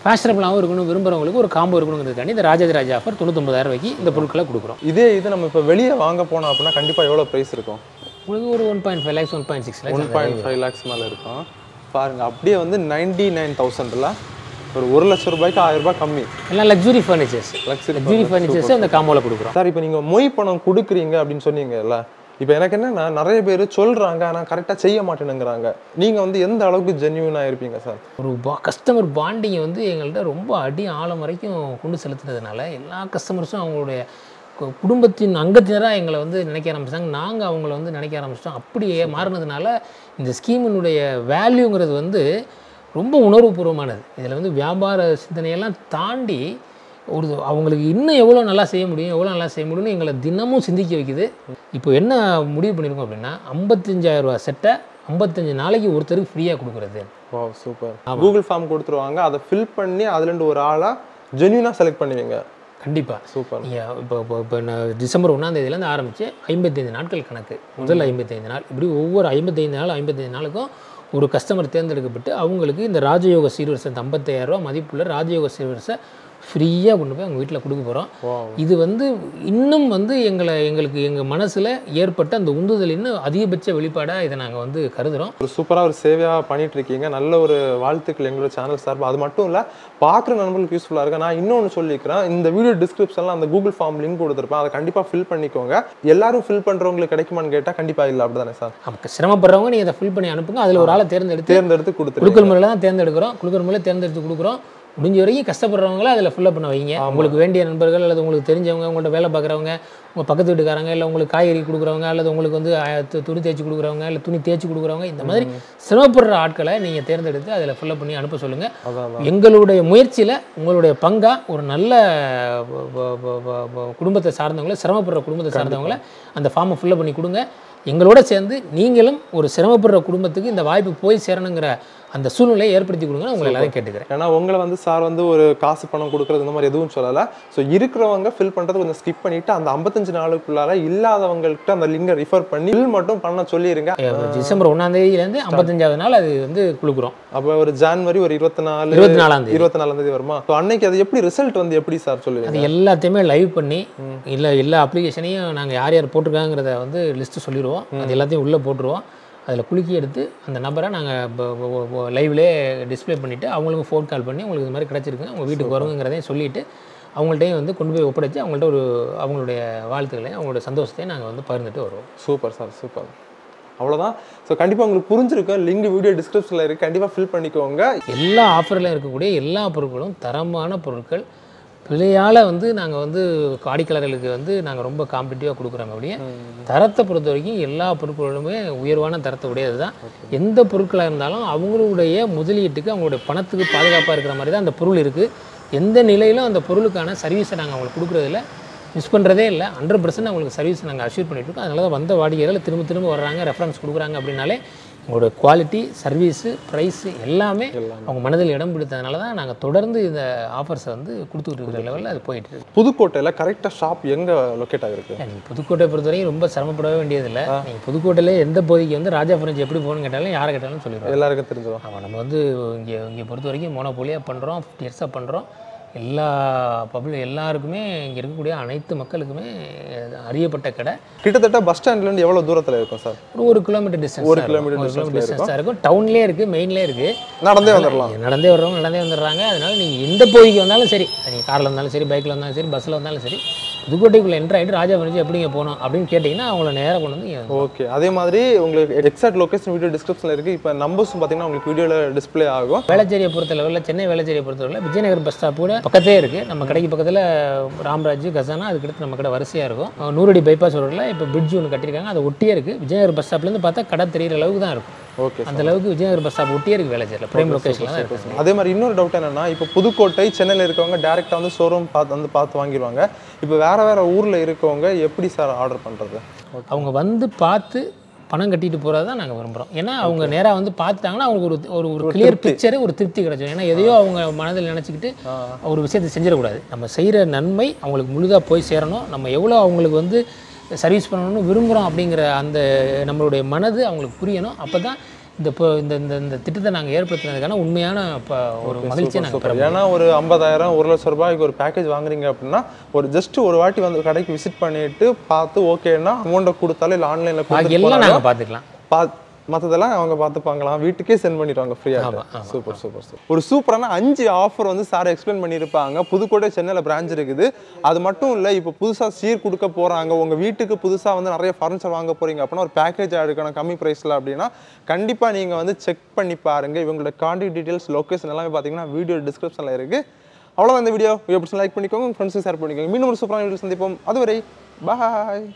Speaker 1: ஃபேஷனபிளாகவும் இருக்கணும் விரும்புகிறவங்களுக்கு ஒரு காம்போ இருக்கணுங்கிறதுக்காண்டி இந்த ராஜாதிராஜ ஆஃபர் தொண்ணூத்தொம்பதாயிரம் ரூபாய்க்கு இந்த பொருட்களை கொடுக்குறோம்
Speaker 2: இதே இது நம்ம இப்போ வெளியே வாங்க போனோம் அப்படின்னா கண்டிப்பாக எவ்வளோ ப்ரைஸ் இருக்கும்
Speaker 1: உங்களுக்கு ஒரு one point five lakhs one point six
Speaker 2: one
Speaker 1: lakhs
Speaker 2: point five lakhs மேலே இருக்கும் பாருங்க அப்படியே வந்து நைன்டி நைன் தௌசண்டில் ஒரு ஒரு லட்சம் ரூபாய்க்கு ஆயிரம் ரூபாய் கம்மி
Speaker 1: எல்லாம் luxury furnitures
Speaker 2: luxury
Speaker 1: luxury furnitures அந்த காம்போவில் கொடுக்குறோம்
Speaker 2: சார் இப்போ நீங்கள் மொய் பணம் கொடுக்குறீங்க அப்படின்னு சொன்னீங்கல்ல இப்போ எனக்கு என்னன்னா நிறைய பேர் சொல்றாங்க ஆனால் கரெக்டாக செய்ய மாட்டேனுங்கிறாங்க நீங்கள் வந்து எந்த அளவுக்கு ஜென்யூனாக இருப்பீங்க சார்
Speaker 1: ஒரு பா கஸ்டமர் பாண்டிங்கை வந்து எங்கள்கிட்ட ரொம்ப அடி ஆழம் வரைக்கும் கொண்டு செலுத்துனதுனால எல்லா கஸ்டமர்ஸும் அவங்களுடைய கு- குடும்பத்தின் அங்கத்தினராக எங்களை வந்து நினைக்க ஆரம்பிச்சிட்டாங்க நாங்கள் அவங்கள வந்து நினைக்க ஆரம்பிச்சிட்டோம் அப்படியே மாறினதுனால இந்த ஸ்கீமினுடைய வேல்யூங்கிறது வந்து ரொம்ப உணர்வுபூர்வமானது இதில் வந்து வியாபார சிந்தனையெல்லாம் தாண்டி ஒரு அவங்களுக்கு இன்னும் எவ்வளோ நல்லா செய்ய முடியும் எவ்வளோ நல்லா செய்ய முடியும்னு எங்களை தினமும் சிந்திக்க வைக்குது இப்போ என்ன முடிவு பண்ணியிருக்கோம் அப்படின்னா 55000 ரூபா செட்டை ஐம்பத்தஞ்சு நாளைக்கு ஒருத்தருக்கு ஃப்ரீயாக கொடுக்குறது
Speaker 2: வா சூப்பர் கூகுள் ஃபார்ம் கொடுத்துருவாங்க அதை ஃபில் பண்ணி அதுலேருந்து ஒரு ஆளாக ஜென்யூனாக செலக்ட் பண்ணுவீங்க
Speaker 1: கண்டிப்பாக
Speaker 2: சூப்பர்
Speaker 1: நீங்கள் இப்போ இப்போ இப்போ நான் டிசம்பர் ஒன்றாம் தேதியிலேருந்து ஆரம்பித்து ஐம்பத்தைந்து நாட்கள் கணக்கு முதல் ஐம்பத்தைந்து நாள் இப்படி ஒவ்வொரு ஐம்பத்தைந்து நாள் ஐம்பத்தைந்து நாளுக்கும் ஒரு கஸ்டமர் தேர்ந்தெடுக்கப்பட்டு அவங்களுக்கு இந்த ராஜயோக சீர்வரிசை இந்த 55000 ரூபா மதிப்புள்ள ராஜயோக சீர்வரிசை ஃப்ரீயாக கொண்டு போய் அவங்க வீட்டில் கொடுக்க போகிறோம் இது வந்து இன்னும் வந்து எங்களை எங்களுக்கு எங்கள் மனசில் ஏற்பட்ட அந்த உந்துதல் இன்னும் அதிகபட்ச வெளிப்பாடாக இதை நாங்கள் வந்து கருதுகிறோம்
Speaker 2: ஒரு சூப்பராக ஒரு சேவையாக பண்ணிட்டு இருக்கீங்க நல்ல ஒரு வாழ்த்துக்கள் எங்களோட சேனல் சார்பாக அது மட்டும் இல்லை பார்க்குற நண்பர்களுக்கு யூஸ்ஃபுல்லாக இருக்கு நான் இன்னொன்று சொல்லிக்கிறேன் இந்த வீடியோ டிஸ்கிரிப்ஷனில் அந்த கூகுள் ஃபார்ம் லிங்க் கொடுத்துருப்பேன் அதை கண்டிப்பாக ஃபில் பண்ணிக்கோங்க எல்லாரும் ஃபில் பண்ணுறவங்களுக்கு கிடைக்குமான்னு கேட்டால் கண்டிப்பாக இல்லை அப்படிதானே சார்
Speaker 1: நமக்கு சிரமப்படுறவங்க நீங்கள் அதை ஃபில் பண்ணி அனுப்புங்க அதில் ஒரு ஆளை தேர்ந்தெடுத்து
Speaker 2: தேர்ந்தெடுத்து கொடுத்துருங்க
Speaker 1: குழுக்கள் முறையில் தான் தேர்ந்தெடுக்கிறோம் குழுக்கள் முறையில் தேர்ந்தெடுத்து கொடுக்குறோம் முடிஞ்ச வரைக்கும் கஷ்டப்படுறவங்கள அதில் ஃபில்லப் பண்ண வைங்க உங்களுக்கு வேண்டிய நண்பர்கள் அல்லது உங்களுக்கு தெரிஞ்சவங்க உங்கள்கிட்ட வேலை பார்க்குறவங்க உங்கள் பக்கத்து வீட்டுக்காரங்க இல்லை உங்களுக்கு காய்கறி கொடுக்குறவங்க அல்லது உங்களுக்கு வந்து அஹ், து- துணி தேய்ச்சி கொடுக்குறவங்க இல்லை துணி தேய்ச்சி கொடுக்குறவங்க இந்த மாதிரி சிரமப்படுற ஆட்களை நீங்கள் தேர்ந்தெடுத்து அதில் ஃபில்லப் பண்ணி அனுப்ப சொல்லுங்கள்
Speaker 2: அதான்
Speaker 1: எங்களுடைய முயற்சியில் உங்களுடைய பங்கா ஒரு நல்ல வ- வ- வ- வ- வ- குடும்பத்தை சார்ந்தவங்கள சிரமப்படுற குடும்பத்தை சார்ந்தவங்கள அந்த ஃபார்மை ஃபில்லப் பண்ணி கொடுங்க எங்களோட சேர்ந்து நீங்களும் ஒரு சிரமப்படுற குடும்பத்துக்கு இந்த வாய்ப்பு போய் சேரணுங்கிற அந்த சூழ்நிலையை ஏற்படுத்தி கொடுங்க உங்களை எல்லாரும் கேட்டுக்கிறேன்
Speaker 2: ஏன்னா உங்களை வந்து சார் வந்து ஒரு காசு பணம் கொடுக்குறது இந்த மாதிரி எதுவும் சொல்லலை ஸோ இருக்கிறவங்க ஃபில் பண்ணுறது கொஞ்சம் ஸ்கிப் பண்ணிட்டு அந்த ஐம்பத்தஞ்சு நாளுக்குள்ளார இல்லாதவங்கள்ட்ட அந்த லிங்கை ரிஃபர் பண்ணி ஃபில் மட்டும் பண்ண சொல்லிடுங்க
Speaker 1: டிசம்பர் ஒன்றாம் தேதியிலேருந்து ஐம்பத்தஞ்சாவது நாள் அது வந்து கொடுக்குறோம்
Speaker 2: அப்போ ஒரு ஜான்வரி ஒரு இருபத்தி நாலு
Speaker 1: இருபத்தி நாலாம் தேதி
Speaker 2: இருபத்தி நாலாம் தேதி வருமா ஸோ அன்னைக்கு அது எப்படி ரிசல்ட் வந்து எப்படி சார் சொல்லுவீங்க
Speaker 1: அது எல்லாத்தையுமே லைவ் பண்ணி இல்லை எல்லா அப்ளிகேஷனையும் நாங்கள் யார் யார் போட்டிருக்காங்கிறத வந்து லிஸ்ட்டு சொல்லிடுவோம் அது எல்லாத்தையும் உள்ளே போட்டுருவோம் அதில் குலுக்கி எடுத்து அந்த நம்பரை நாங்கள் லைவ்லேயே டிஸ்ப்ளே பண்ணிவிட்டு அவங்களுக்கு ஃபோன் கால் பண்ணி உங்களுக்கு இது மாதிரி கிடச்சிருக்கு உங்கள் வீட்டுக்கு வருங்கிறதையும் சொல்லிவிட்டு அவங்கள்ட்டையும் வந்து கொண்டு போய் ஒப்படைச்சு அவங்கள்ட்ட ஒரு அவங்களுடைய வாழ்த்துக்களையும் அவங்களுடைய சந்தோஷத்தையும் நாங்கள் வந்து பகிர்ந்துட்டு வருவோம்
Speaker 2: சூப்பர் சார் சூப்பர் அவ்வளோதான் ஸோ கண்டிப்பாக உங்களுக்கு புரிஞ்சிருக்கும் லிங்க் வீடியோ டிஸ்கிரிப்ஷனில் இருக்குது கண்டிப்பாக ஃபில் பண்ணிக்கோங்க
Speaker 1: எல்லா ஆஃபர்லையும் இருக்கக்கூடிய எல்லா பொருட்களும் தரமான பொருட்கள் விலையால் வந்து நாங்கள் வந்து வாடிக்கையாளர்களுக்கு வந்து நாங்கள் ரொம்ப காம்படிட்டிவாக கொடுக்குறோம் அப்படியே தரத்தை பொறுத்த வரைக்கும் எல்லா பொருட்களுமே உயர்வான தரத்தை உடையது தான் எந்த பொருட்களாக இருந்தாலும் அவங்களுடைய முதலீட்டுக்கு அவங்களுடைய பணத்துக்கு பாதுகாப்பாக இருக்கிற மாதிரி தான் அந்த பொருள் இருக்குது எந்த நிலையிலும் அந்த பொருளுக்கான சர்வீஸை நாங்கள் அவங்களுக்கு கொடுக்குறதில்ல மிஸ் பண்ணுறதே இல்லை ஹண்ட்ரட் பர்சன்ட் அவங்களுக்கு சர்வீஸ் நாங்கள் அஷ்யூர் பண்ணிட்டு இருக்கோம் அதனால தான் வந்த வாடிக்கையாளர் திரும்ப திரும்ப வர்றாங்க ரெஃபரன்ஸ் கொடுக்குறாங்க அப்படின்னாலே உங்களோட குவாலிட்டி சர்வீஸு ப்ரைஸு எல்லாமே அவங்க மனதில் இடம் பிடித்ததுனால தான் நாங்கள் தொடர்ந்து இந்த ஆஃபர்ஸை வந்து கொடுத்துக்கிட்டு இருக்கிற லெவலில் அது போயிட்டு இருக்கு
Speaker 2: புதுக்கோட்டையில் கரெக்டாக ஷாப் எங்கே லொக்கேட் ஆகிருக்கு
Speaker 1: நீங்கள் புதுக்கோட்டை பொறுத்தவரைக்கும் ரொம்ப சிரமப்படவே வேண்டியதில்லை நீங்கள் புதுக்கோட்டையில எந்த பகுதிக்கு வந்து ராஜா ஃப்ரெஞ்ச் எப்படி போகணும்னு கேட்டாலும் யாரை கேட்டாலும் சொல்லிடுவோம்
Speaker 2: எல்லாருக்கும் தெரிஞ்சிடும்
Speaker 1: ஆமாம் நம்ம வந்து இங்கே இங்கே பொறுத்த வரைக்கும் மோனோபோலியாக பண்ணுறோம் ஃபிஃப்டி இயர்ஸாக பண்ணுறோம் எல்லா பப்ளிக் எல்லாருக்குமே இங்கே இருக்கக்கூடிய அனைத்து மக்களுக்குமே அறியப்பட்ட கடை
Speaker 2: கிட்டத்தட்ட பஸ் ஸ்டாண்ட்லேருந்து எவ்வளோ தூரத்தில் இருக்கும் சார்
Speaker 1: ஒரு ஒரு கிலோமீட்டர் டிஸ்டன்ஸ்
Speaker 2: ஒரு kilometer
Speaker 1: ஒரு
Speaker 2: distance
Speaker 1: கிலோமீட்டர் டிஸ்டன்ஸ் இருக்கும் டவுன்லேயே இருக்குது மெயின்லேயே இருக்குது
Speaker 2: நடந்தே வந்துடலாம்
Speaker 1: நடந்தே வர்றவங்க நடந்தே வந்துடுறாங்க அதனால நீங்கள் எந்த பகுதிக்கு வந்தாலும் சரி நீங்கள் காரில் வந்தாலும் சரி பைக்கில் வந்தாலும் சரி பஸ்ஸில் வந்தாலும் சரி புதுக்கோட்டைக்குள்ளே என்ட்ரு ஆகிட்டு ராஜா வரைஞ்சி எப்படிங்க போகணும் அப்படின்னு கேட்டிங்கன்னா அவங்கள நேராக கொண்டு வந்து இங்க
Speaker 2: ஓகே அதே மாதிரி உங்களுக்கு எக்ஸாக்ட் லொகேஷன் வீடியோ டிஸ்கிரிப்ஷனில் இருக்குது இப்போ நம்பர்ஸும் பார்த்தீங்கன்னா உங்களுக்கு வீடியோவில் டிஸ்ப்ளே ஆகும்
Speaker 1: வேளச்சேரியை பொறுத்த லெவலில் சென்னை வேளச்சேரியை பொறுத்தவரையில் விஜயநகர் பஸ் ஸ்டாப் கூட பக்கத்தே இருக்குது நம்ம கடைக்கு பக்கத்தில் ராம்ராஜ் கசானா அதுக்கடுத்து நம்ம கடை வரிசையாக இருக்கும் அஹ் நூறடி பைபாஸ் ரோடில் இப்போ பிரிட்ஜ் ஒன்று கட்டியிருக்காங்க அது ஒட்டியே இருக்குது விஜயநகர் பஸ் ஸ்டாப்லேருந்து பார்த்தா கடை தெரியிற அளவுக்கு தான் இருக்கும்
Speaker 2: ஓகே
Speaker 1: அந்த அளவுக்கு விஜயநகர் பஸ் ஸ்டாப் ஒட்டியே இருக்குது வேளச்சேரியில் பிரைம் லொக்கேஷனில் தான் இருக்குது
Speaker 2: அதே மாதிரி இன்னொரு டவுட் என்னன்னா இப்போ புதுக்கோட்டை சென்னையில் இருக்கவங்க டேரெக்டாக வந்து ஷோரூம் பார்த்து வந்து பார்த்து வாங்கிடுவாங்க இப்போ வேற வேற ஊரில் இருக்கவங்க எப்படி சார் ஆர்டர் பண்ணுறது
Speaker 1: அவங்க வந்து பார்த்து பணம் கட்டிட்டு போகிறது தான் நாங்கள் விரும்புகிறோம் ஏன்னா அவங்க நேராக வந்து பார்த்துட்டாங்கன்னா அவங்களுக்கு ஒரு ஒரு ஒரு கிளியர் பிக்சரு ஒரு திருப்தி கிடைச்சிடும் ஏன்னா எதையோ அவங்க மனதில் நினச்சிக்கிட்டு ஒரு விஷயத்தை செஞ்சிடக்கூடாது நம்ம செய்கிற நன்மை அவங்களுக்கு முழுதாக போய் சேரணும் நம்ம எவ்வளோ அவங்களுக்கு வந்து சர்வீஸ் பண்ணணும்னு விரும்புகிறோம் அப்படிங்கிற அந்த நம்மளுடைய மனது அவங்களுக்கு புரியணும் அப்போ தான் இந்த இப்போ இந்த இந்த இந்த திட்டத்தை நாங்கள் ஏற்படுத்தினதுக்கான உண்மையான இப்போ ஒரு மகிழ்ச்சியை நாங்கள் பெற
Speaker 2: ஏன்னா ஒரு ஐம்பதாயிரம் ஒரு லட்சம் ரூபாய்க்கு ஒரு பேக்கேஜ் வாங்குறீங்க அப்படின்னா ஒரு ஜஸ்ட் ஒரு வாட்டி வந்து கடைக்கு விசிட் பண்ணிட்டு பார்த்து ஓகேன்னா அமௌண்ட்டை கொடுத்தாலும் இல்லை ஆன்லைனில்
Speaker 1: பாக்கி எல்லாம் நாங்கள் பார்த்துக்கலாம்
Speaker 2: பா மற்றதெல்லாம் அவங்க பார்த்துப்பாங்களாம் வீட்டுக்கே சென்ட் பண்ணிடுவாங்க ஃப்ரீயாக சூப்பர் சூப்பர் சூப்பர் ஒரு சூப்பரான அஞ்சு ஆஃபர் வந்து சார் எக்ஸ்பிளைன் பண்ணியிருப்பாங்க புதுக்கோட்டை சென்னையில் பிரான்ச் இருக்குது அது மட்டும் இல்லை இப்போ புதுசாக சீர் கொடுக்க போகிறாங்க உங்கள் வீட்டுக்கு புதுசாக வந்து நிறைய ஃபர்னிச்சர் வாங்க போகிறீங்க அப்படின்னா ஒரு பேக்கேஜ் எடுக்கணும் கம்மி ப்ரைஸில் அப்படின்னா கண்டிப்பாக நீங்கள் வந்து செக் பண்ணி பாருங்கள் இவங்களோட கான்டாக்ட் டீட்டெயில்ஸ் லொக்கேஷன் எல்லாமே பார்த்தீங்கன்னா வீடியோ டிஸ்கிரிப்ஷனில் இருக்குது அவ்வளோதான் இந்த வீடியோ எப்படி லைக் பண்ணிக்கோங்க உங்கள் ஃப்ரெண்ட்ஸுக்கு ஷேர் பண்ணிக்கோங்க மீண்டும் ஒரு சூப்பரான வீடியோ சந்திப்போம் அதுவரை பாய்